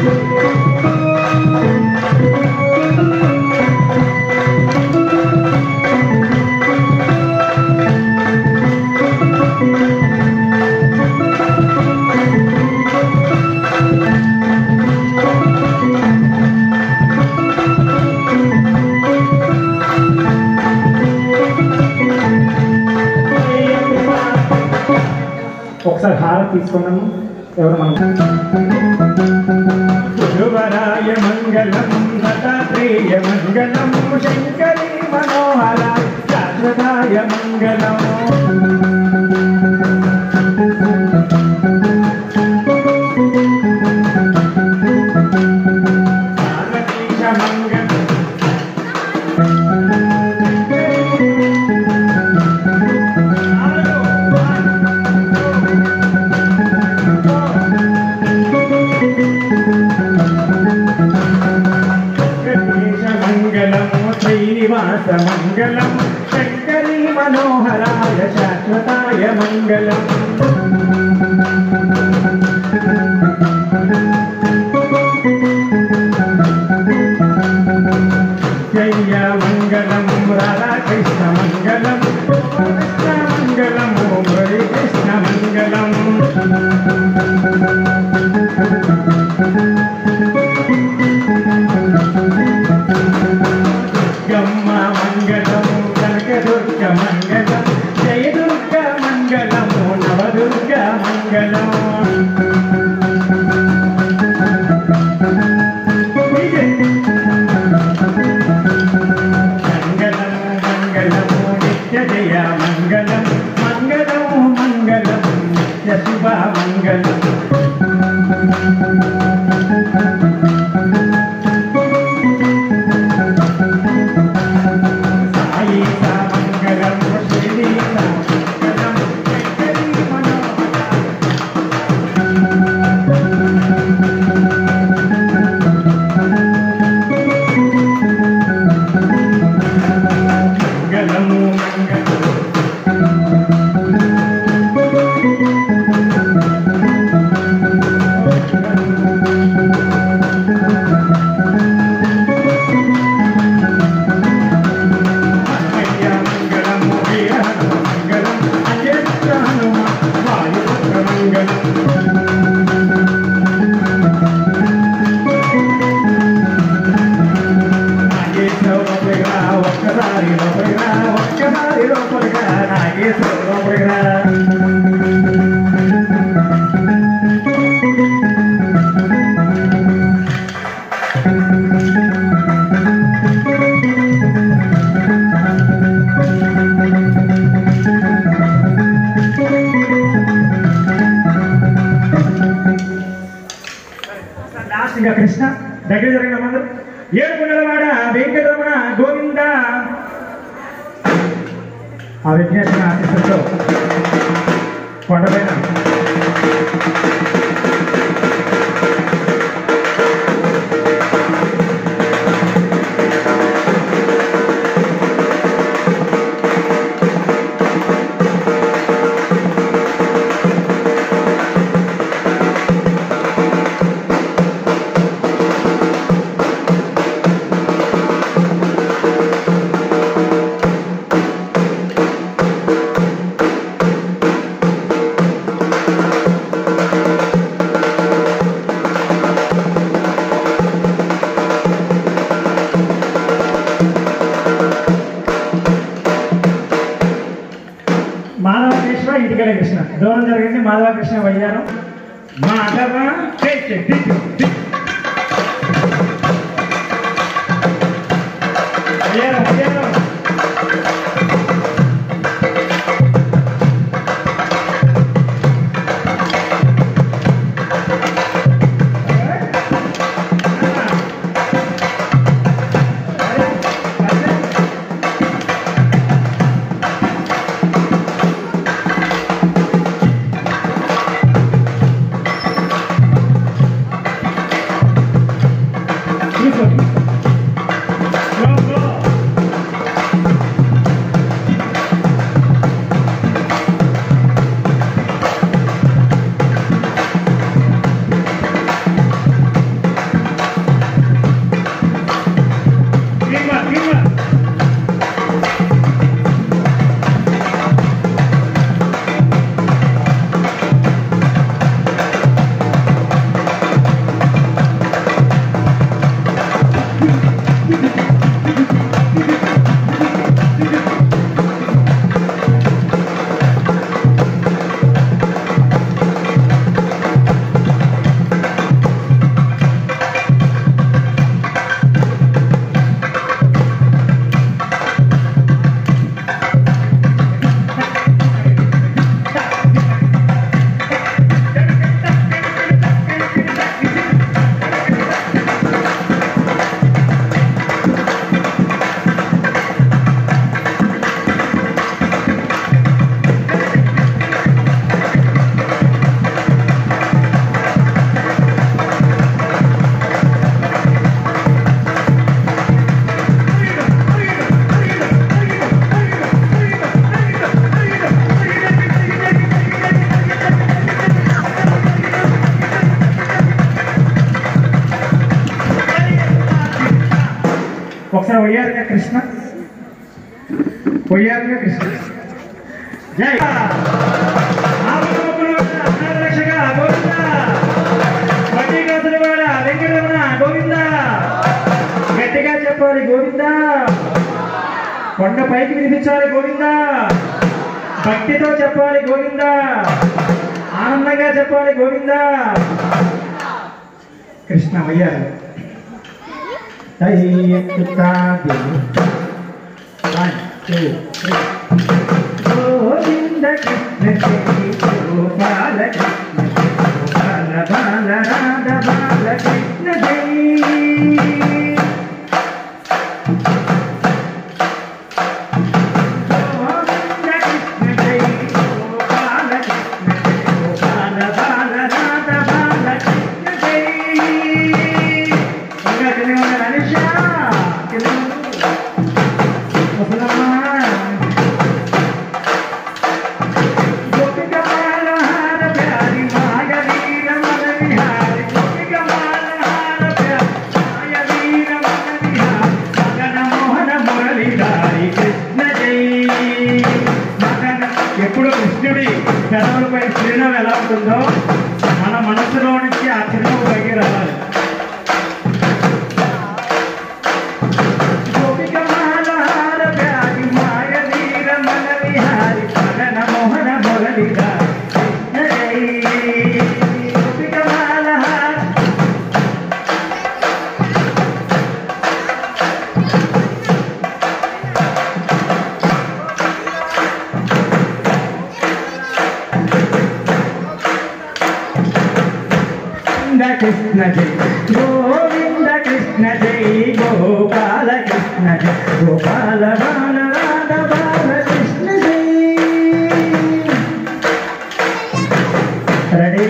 ఒకసారి హారతి తీసుకున్నాము ఎవరు మనం గురువరాయ మంగళం దత్తాత్రేయ మంగళం శంకరీ మనోహర శాశ్వతాయ మంగళం పార్వతీశ మంగళం గణేశ మంగళం శ్రీనివాస మంగళం శంకరీ మనోహరాయ శాశ్వతాయ మంగళం జయ మంగళం రాధాకృష్ణ మంగళం కృష్ణ మంగళం మురళీ కృష్ణ మంగళం గమ్మ మంగళం కనకదుర్గ మంగళం జయ దుర్గ మంగళం నవదుర్గ మంగళం మంగళం మంగళం నిత్య జయ మంగళం మంగళం మంగళం నిత్య శుభ మంగళం సాయి సా మంగళం శ్రీ సా మంగళం శంకరీ మనోహర మంగళము మంగళం మంగళ మంగళము వీర హనుమ మంగళం అజేష్ట హనుమ వాయుపుత్ర మంగళం నాగేశ్వర లోపలిగా ఒక్కసారి లోపలిగా ఒక్కసారి లోపలిగా నాగేశ్వర లోపలిగా లాస్ట్ ఇంకా కృష్ణ దగ్గర జరిగిన మందరు ఏడుకొండలవాడ వెంకటరమణ గోవింద ఆ విఘ్నేశ్వర ఆశీస్సులతో కొండపైన మాధవకృష్ణ ఇటుకల కృష్ణ దూరం జరిగింది మాధవకృష్ణ వయ్యారం మాధవ చేయి, దిక్కు, దిక్కు. వయ్యారం, వయ్యారం. ఒకసారి వయ్యారుగా కృష్ణ వయ్యారుగా కృష్ణ జై ఆపదముక్కులు వాడ అనాథరక్షక గోవింద వడ్డీ కాసుల వాడ వెంకటరమణ గోవింద గట్టిగా చెప్పాలి గోవింద కొండ పైకి వినిపించాలి గోవింద భక్తితో చెప్పాలి గోవింద ఆనందంగా చెప్పాలి Govinda Krishna వయ్యారు దయ్యక్కుతాది. One, two, three. Govinda Krishna జై గోపాల కృష్ణ జై గోపాల బాల రాధ బాల కృష్ణ జై గోవింద కృష్ణ జై గోపాల కృష్ణ జై గోపాల బాల రాధ బాల కృష్ణ జై ఇంకా కింద ఉన్న గణేష కింద ముసలమ్మ గోపిక మాలహార ప్యారి మాయ వీర మన విహారి గోపిక మాలహార ప్యారి మాయ వీర మన విహారి మదన మోహన మురళీధారి కృష్ణ జై మదన ఎప్పుడు కృష్ణుడి పెదవులపై చిరునవ్వు ఎలా ఉంటుందో మన మనసులో నుంచి ఆ చిరునవ్వు పైకి రావాలి గోపిక మాలహార ప్యారి మాయ వీర మన విహారి మదన మోహన మురళీధారి కృష్ణ జై గోపిక మాలహార గోవింద కృష్ణ జై గోవింద కృష్ణ జై గోపాల కృష్ణ జై గోపాల బాల రాధ బాల కృష్ణ జై రెడీ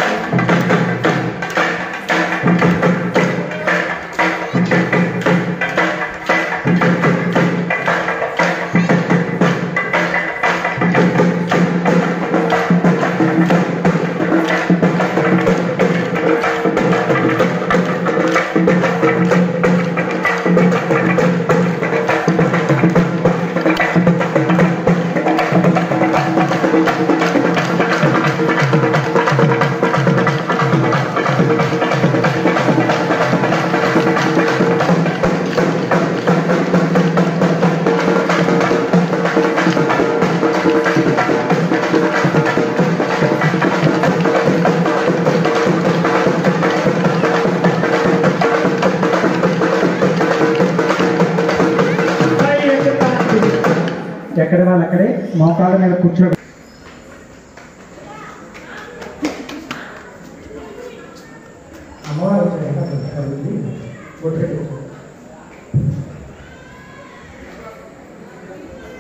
ఎక్కడ వాళ్ళు అక్కడే మోకాళ్ళ మీద కూర్చో అమ్మవారు వచ్చారు. బొట్టు పెట్టు.